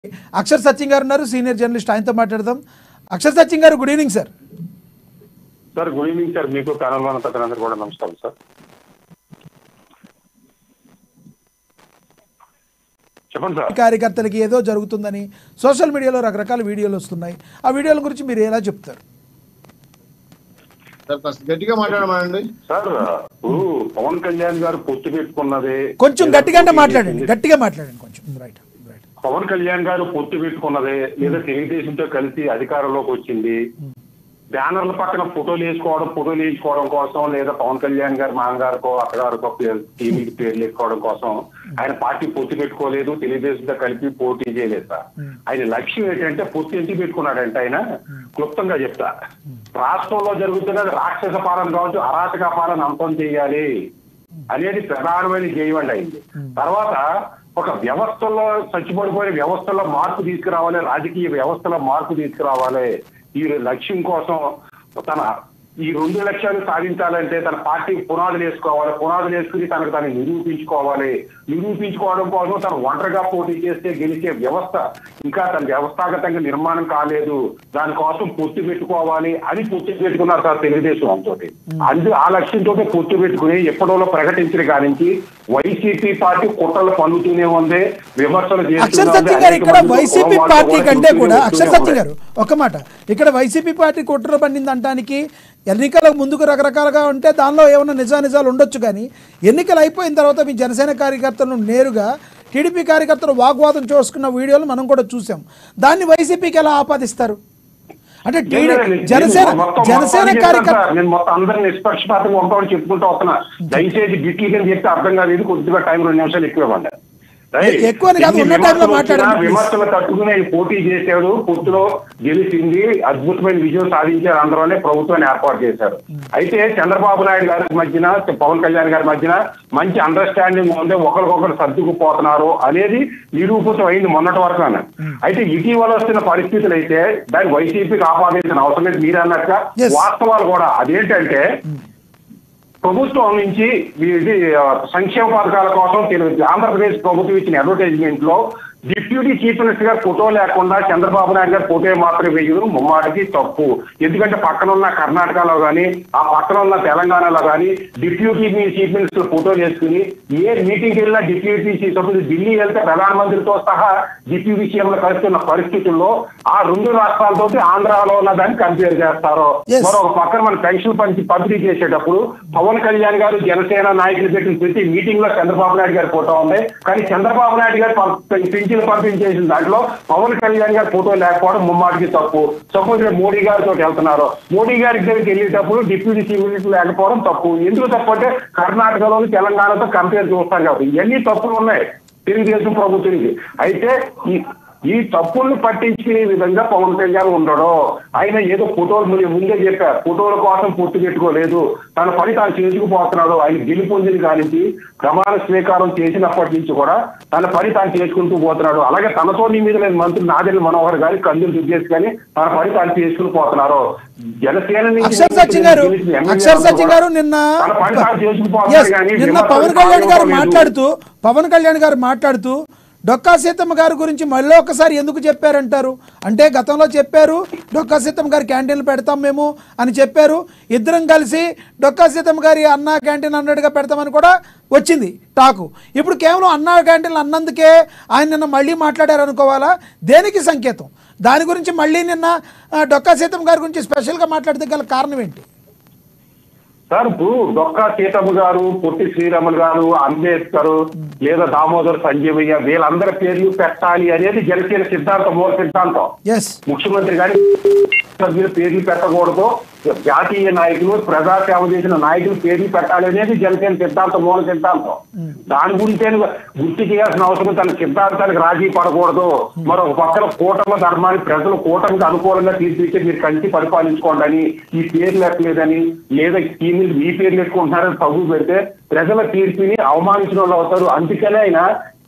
అక్షర్ సత్యం గారు ఉన్నారు senior journalist ఆయనతో మాట్లాడదాం అక్షర్ సత్యం గారు good evening sir sir good evening sir మీకు ప్యానల్ మన అందరూ కూడా నమస్కారం సార్ చెప్పండి సార్ కార్యకర్తలకి ఏదో జరుగుతుందని సోషల్ మీడియాలో రకరకాల వీడియోలు వస్తున్నాయి ఆ వీడియోల గురించి మీరు ఎలా చెప్తారు సార్ కాస్త గట్టిగా మాట్లాడమండి సార్ ఇప్పుడు పవన్ కళ్యాణ్ గారు పొత్తు పెట్టుకున్నదే కొంచెం గట్టిగా అంటే మాట్లాడండి గట్టిగా మాట్లాడండి కొంచెం రైట్ రైట్ పవన్ కళ్యాణ్ గారు పొత్తు పెట్టుకున్నదే లేదా తెలుగుదేశంతో కలిసి అధికారంలోకి వచ్చింది బ్యానర్ల పక్కన ఫోటోలు వేసుకోవడం ఫోటోలు వేసుకోవడం కోసం లేదా పవన్ కళ్యాణ్ గారు మామగారికో అత్తగారికో పేరు- టీవీకి పేర్లు వేసుకోవడం కోసం ఆయన పార్టీ పొత్తు పెట్టుకోలేదు తెలుగుదేశంతో కలిపి పోటీ చేయలేదు సార్ ఆయన లక్ష్యం ఏంటంటే పొత్తు ఎందుకు పెట్టుకున్నాడంటే ఆయన క్లుప్తంగా చెప్తా రాష్ట్రంలో జరుగుతున్న రాక్షస పాలన కావచ్చు అరాచక పాలన అంతం చేయాలి అనేది ప్రధానమైన ధ్యేయం అయింది తర్వాత ఒక వ్యవస్థలో చచ్చిపడిపోయిన వ్యవస్థలో మార్పు తీసుకురావాలి రాజకీయ వ్యవస్థలో మార్పు తీసుకురావాలి ఈ లక్ష్యం కోసం తన ఈ రెండు లక్ష్యాలు సాధించాలంటే తన పార్టీ పునాదులు వేసుకోవాలి పునాదులు వేసుకుని తనకు తను నిరూపించుకోవాలి నిరూపించుకోవడం కోసం తను ఒంటరిగా పోటీ చేస్తే గెలిచే వ్యవస్థ ఇంకా తన వ్యవస్థాగతంగా నిర్మాణం కాలేదు దానికోసం పొత్తు పెట్టుకోవాలి అని పొత్తు పెట్టుకున్నారు సార్ తెలుగుదేశం అంతో అందు ఆ లక్ష్యంతో పొత్తు పెట్టుకుని ఎప్పటిలో ప్రకటించిన కానించి వైసీపీ పార్టీ కుట్రలు పన్నుతూనే ఉంది విమర్శలు అక్షర్ చేస్తూనే ఉంది. సత్యం గారు అనేక ఇక్కడ మంది వైసీపీ కులవాళ్ళు పార్టీ కూడా కంటే కూడా చెప్తూనే అక్షర్ సత్యం ఉన్నాయి. గారు ఒక మాట ఇక్కడ వైసీపీ పార్టీ కుట్ర పండింది అంటానికి ఎన్నికలకు ముందుకు రకరకాలుగా ఉంటే దానిలో ఏమైనా నిజానిజాలు ఉండొచ్చు కానీ ఎన్నికలు అయిపోయిన తర్వాత మీ జనసేన కార్యకర్తలను నేరుగా టీడీపీ కార్యకర్తలు వాగ్వాదం చేసుకున్న వీడియోలు మనం కూడా చూసాం దాన్ని వైసీపీకి ఎలా ఆపాదిస్తారు అంటే టీడీ నేను జనసేన మొత్తం- జనసేన మొత్తం కార్యకర్త సార్, నేను మొత్తం అందరిని నిష్పక్షపాతంగా ఉంటామని చెప్పుకుంటూ వస్తున్నా దయచేసి బిట్లు అని చెప్తే అర్థం కాదు ఇది కొద్దిగా టైం రెండు నిమిషాలు ఎక్కువ ఇవ్వండి రైట్. ఎ- ఎక్కువ అని కాదు, ఎన్ని ఉన్న టైంలో విమర్శలు మాట్లాడండి, వచ్చినా please. విమర్శలు తట్టుకుని ఆయన పోటీ చేశాడు పొత్తులో గెలిచింది అద్భుతమైన విజయం సాధించారు అందరూనే ప్రభుత్వాన్ని ఏర్పాటు చేశారు అయితే చంద్రబాబు నాయుడు గారి మధ్యన పవన్ కళ్యాణ్ గారి మధ్యన మంచి అండర్స్టాండింగ్ ఉంది ఒకరికొకరు సర్దుకుపోతున్నారు అనేది నిరూపితం అయింది మొన్నటి వరకు అన్న అయితే ఇటీవల వస్తున్న పరిస్థితులు అయితే దాన్ని వైసీపీకి ఆపాదించిన అవసరం లేదు మీరు అన్నట్టుగా Yes. వాస్తవాలు కూడా అదేంటంటే ప్రభుత్వం నుంచి ఇది ఆ, సంక్షేమ పథకాల కోసం తెలుగు ఆంధ్రప్రదేశ్ ప్రభుత్వం ఇచ్చిన అడ్వర్టైజ్మెంట్ లో డిప్యూటీ చీఫ్ మినిస్టర్ గారు ఫోటో లేకుండా చంద్రబాబు నాయుడు గారు ఫోటో మాత్రం వేయడం ముమ్మాటికి తప్పు ఎందుకంటే పక్కన ఉన్న కర్ణాటకలో గానీ ఆ పక్కన ఉన్న తెలంగాణలో గానీ డిప్యూటీ చీఫ్ మినిస్టర్ ఫోటో వేసుకుని ఏ మీటింగ్ వెళ్ళినా డిప్యూటీ చీఫ్ సభ్యులు ఢిల్లీ వెళ్తే ప్రధానమంత్రితో సహా డిప్యూటీ సీఎంలు కలుస్తున్న పరిస్థితుల్లో ఆ రెండు రాష్ట్రాలతో ఆంధ్రాలో ఉన్న దాన్ని కంపేర్ చేస్తారు Yes. మరో ఒక పక్కన మన పెన్షన్ పంచి పంపిణీ చేసేటప్పుడు పవన్ కళ్యాణ్ గారు జనసేన నాయకులు పెట్టిన ప్రతి మీటింగ్ లో చంద్రబాబు నాయుడు గారి ఫోటో ఉంది కానీ చంద్రబాబు నాయుడు గారు పం- పెన్షన్లు పంపిణీ చేసిన దాంట్లో పవన్ కళ్యాణ్ గారి ఫోటో లేకపోవడం ముమ్మాటికి తప్పు సపోజ్ రేపు మోడీ గారితో వెళ్తున్నారు మోడీ గారి దగ్గరికి వెళ్ళేటప్పుడు డిప్యూటీ చీఫ్ మినిస్టర్ లేకపోవడం తప్పు ఎందుకు తప్పు అంటే కర్ణాటకలోని తెలంగాణతో కంపేర్ చూస్తాం కాబట్టి ఇవన్నీ తప్పులు ఉన్నాయి తెలుగుదేశం ప్రభుత్వానికి అయితే ఈ ఈ తప్పుల్ని పట్టించుకునే విధంగా పవన్ కళ్యాణ్ ఉండడు ఆయన ఏదో ఫోటోలు ముందే ముందే చెప్పారు ఫోటోల కోసం పూర్తి పెట్టుకోలేదు తన పని తాను చేసుకుపోతున్నాడు ఆయన గెలుపొందిన కానించి ప్రమాణ స్వీకారం చేసినప్పటి నుంచి కూడా తన పని తాను చేసుకుంటూ పోతున్నాడు అలాగే తనతో నీ మీద లేని మంత్రి నాదెల్లి మనోహర్ గారి కందులు దుద్దేసి కానీ తన పని తాను చేసుకుని పోతున్నారు జనసేన నుంచి అక్షర్ సత్యం గారు గెలిచిన ఎమ్మెల్యేలు అక్షర్ సత్యం కూడా గారు నిన్న తన పని తాను చేసుకుపోతున్నారు Yes, కానీ నిన్న విమర్శలు పవన్ కళ్యాణ్ గారు కాలేదు. మాట్లాడుతూ పవన్ కళ్యాణ్ గారు మాట్లాడుతూ డొక్కా సీతమ్మ గారి గురించి మళ్ళీ ఒకసారి ఎందుకు చెప్పారంటారు అంటే గతంలో చెప్పారు డొక్కా సీతమ్మ గారి క్యాంటీన్లు పెడతాం మేము అని చెప్పారు ఇద్దరం కలిసి డొక్కా సీతమ్మ గారి అన్నా క్యాంటీన్ అన్నట్టుగా పెడతామని కూడా వచ్చింది టాకు ఇప్పుడు కేవలం అన్నా క్యాంటీన్లు అన్నందుకే ఆయన నిన్న మళ్ళీ మాట్లాడారు అనుకోవాలా దేనికి సంకేతం దాని గురించి మళ్ళీ నిన్న ఆ, డొక్కా సీతమ్మ గారి గురించి స్పెషల్గా మాట్లాడితే గల కారణం ఏంటి సార్ ఇప్పుడు డొక్కా సీతమ్మ గారు పొట్టి శ్రీరాములు గారు అంబేద్కర్ లేదా దామోదర్ సంజీవయ్య వీళ్ళందరి పేర్లు పెట్టాలి అనేది జనసేన సిద్ధాంతం మూల సిద్ధాంతం ఎస్ ముఖ్యమంత్రి గారి సభ్యుల పేర్లు పెట్టకూడదు జాతీయ నాయకులు ప్రజాసేవ చేసిన నాయకులు పేర్లు పెట్టాలి అనేది జనసేన సిద్ధాంతం మూల సిద్ధాంతం దాని గురించి ఆయన గుర్తు చేయాల్సిన అవసరం తన సిద్ధాంతానికి రాజీ పడకూడదు మరొక పక్కన కూటమి ధర్మాన్ని ప్రజలు కూటమికి అనుకూలంగా తీర్చిచ్చి మీరు కలిసి పరిపాలించుకోండి అని ఈ పేర్లు ఎక్కలేదని లేదా ఈ మీద ఈ పేర్లు ఎట్టుకుంటున్నారని తగ్గు పెడితే ప్రజల తీర్పుని అవమానించిన వాళ్ళు అవుతారు అందుకనే ఆయన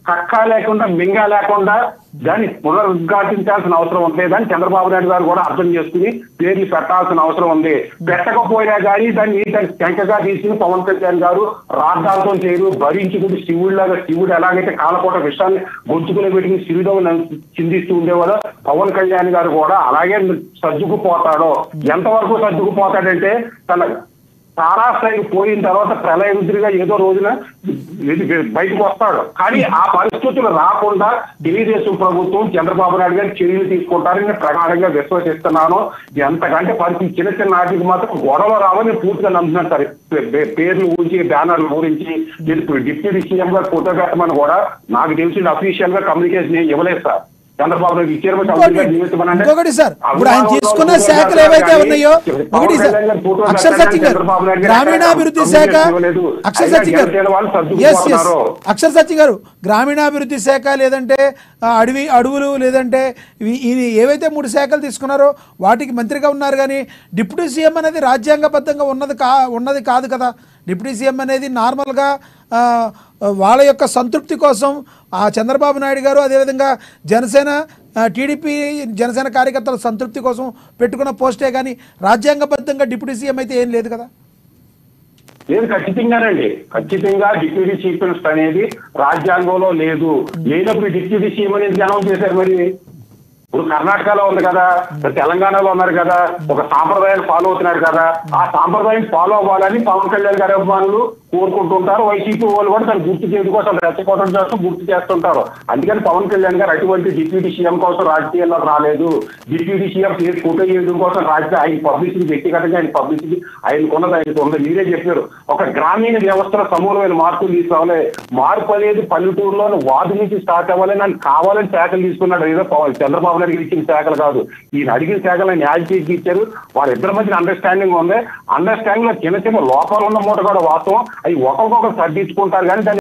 కక్క లేకుండా మింగా లేకుండా దాన్ని పునరుద్ఘాటించాల్సిన అవసరం ఉండలేదని చంద్రబాబు నాయుడు గారు కూడా అర్థం చేసుకుని పేర్లు పెట్టాల్సిన అవసరం ఉంది పెట్టకపోయినా కానీ దాన్ని దాన్ని శంకగా తీసుకుని పవన్ కళ్యాణ్ గారు రాద్ధాంతం చేయరు భరించుకుంటూ శివుడిలాగా శివుడు ఎలాగైతే కాలకోట విషయాన్ని గొంతుకులో పెట్టుకుని శివుడు చిందిస్తూ ఉండేవాడో పవన్ కళ్యాణ్ గారు కూడా అలాగే సర్దుకుపోతాడో ఎంతవరకు సర్దుకుపోతాడంటే తన తారాస్థాయికి పోయిన తర్వాత ప్రళయరుద్రిగా ఏదో రోజున ఇది బయటకు వస్తాడు కానీ ఆ పరిస్థితులు రాకుండా తెలుగుదేశం ప్రభుత్వం చంద్రబాబు నాయుడు గారు చర్యలు తీసుకుంటారని నేను ప్రగాఢంగా విశ్వసిస్తున్నాను ఎంతకంటే పరిస్థితి చిన్న చిన్న నాటికి మాత్రం గొడవ రావని పూర్తిగా నమ్ముతున్నాను సార్ పే- పే- పేర్లు ఊరించి బ్యానర్లు ఊరించి ఇప్పుడు డిప్యూటీ సీఎం గారు ఫోటో పెట్టమని కూడా నాకు తెలిసి అఫీషియల్ గా కమ్యూనికేషన్ ఏం ఇవ్వలేదు సార్ చంద్రబాబు నాయుడు ఇచ్చారు ఇంకోటి ఇంకొకటి సార్ ఇప్పుడు ఆయన తీసుకున్న శాఖలు ఏవైతే ఉన్నాయో ఒకటి సార్ అక్షర సత్యం గారు గ్రామీణాభివృద్ధి శాఖ అక్షర సత్యం గారు ఎస్ ఎస్ అక్షర సత్యం గారు గ్రామీణాభివృద్ధి శాఖ లేదంటే ఆ, అడవి అడవులు లేదంటే ఇవి- ఇవి ఏవైతే మూడు శాఖలు తీసుకున్నారో వాటికి మంత్రిగా ఉన్నారు కానీ డిప్యూటీ సీఎం అనేది రాజ్యాంగబద్ధంగా ఉన్నది కా ఉన్నది కాదు కదా డిప్యూటీ సీఎం అనేది నార్మల్గా ఆ, వాళ్ళ యొక్క సంతృప్తి కోసం ఆ చంద్రబాబు నాయుడు గారు అదేవిధంగా జనసేన ఆ, టీడీపీ జనసేన కార్యకర్తల సంతృప్తి కోసం పెట్టుకున్న పోస్టే కానీ రాజ్యాంగబద్ధంగా డిప్యూటీ సీఎం అయితే ఏం లేదు కదా లేదు ఖచ్చితంగానండి ఖచ్చితంగా డిప్యూటీ చీఫ్ మినిస్టర్ అనేది రాజ్యాంగంలో లేదు లేనప్పుడు డిప్యూటీ సీఎం అనేది అనౌన్స్ చేశారు మరి ఇప్పుడు కర్ణాటకలో ఉంది కదా తెలంగాణలో ఉన్నారు కదా ఒక సాంప్రదాయాన్ని ఫాలో అవుతున్నారు కదా ఆ సాంప్రదాయం ఫాలో అవ్వాలని పవన్ కళ్యాణ్ గారి అభిమానులు కోరుకుంటుంటారు వైసీపీ వాళ్ళు కూడా దాన్ని గుర్తు చేయడం కోసం రెచ్చగొట్టడం కోసం గుర్తు చేస్తుంటారు అందుకని పవన్ కళ్యాణ్ గారు అటువంటి డిప్యూటీ సీఎం కోసం రాజకీయాల్లో రాలేదు డిప్యూటీ సీఎం చేసి ఫోటో చేయడం కోసం రాజకీయ ఆయన పబ్లిసిటీ వ్యక్తిగతంగా ఆయన పబ్లిసిటీ ఆయనకున్నది ఆయనకు ఉంది మీరే చెప్పారు ఒక గ్రామీణ వ్యవస్థలో సమూలమైన మార్పులు తీసుకురావాలి మార్పు అనేది పల్లెటూరులో వార్డు నుంచి స్టార్ట్ అవ్వాలి నన్ను కావాలని శాఖలు తీసుకున్నాడు ఏదో పవన్ చంద్రబాబు నాయుడు గారు ఇచ్చిన శాఖలు కాదు ఈయన అడిగిన శాఖలు న్యాయ చేసి ఇచ్చారు వాళ్ళిద్దరి మధ్య అండర్స్టాండింగ్ ఉంది అండర్స్టాండింగ్ లో చిన్న చిన్న లోపాలు ఉన్న మూట కూడా వాస్తవం అవి ఒకరికొకరు సర్దించుకుంటారు కానీ దాన్ని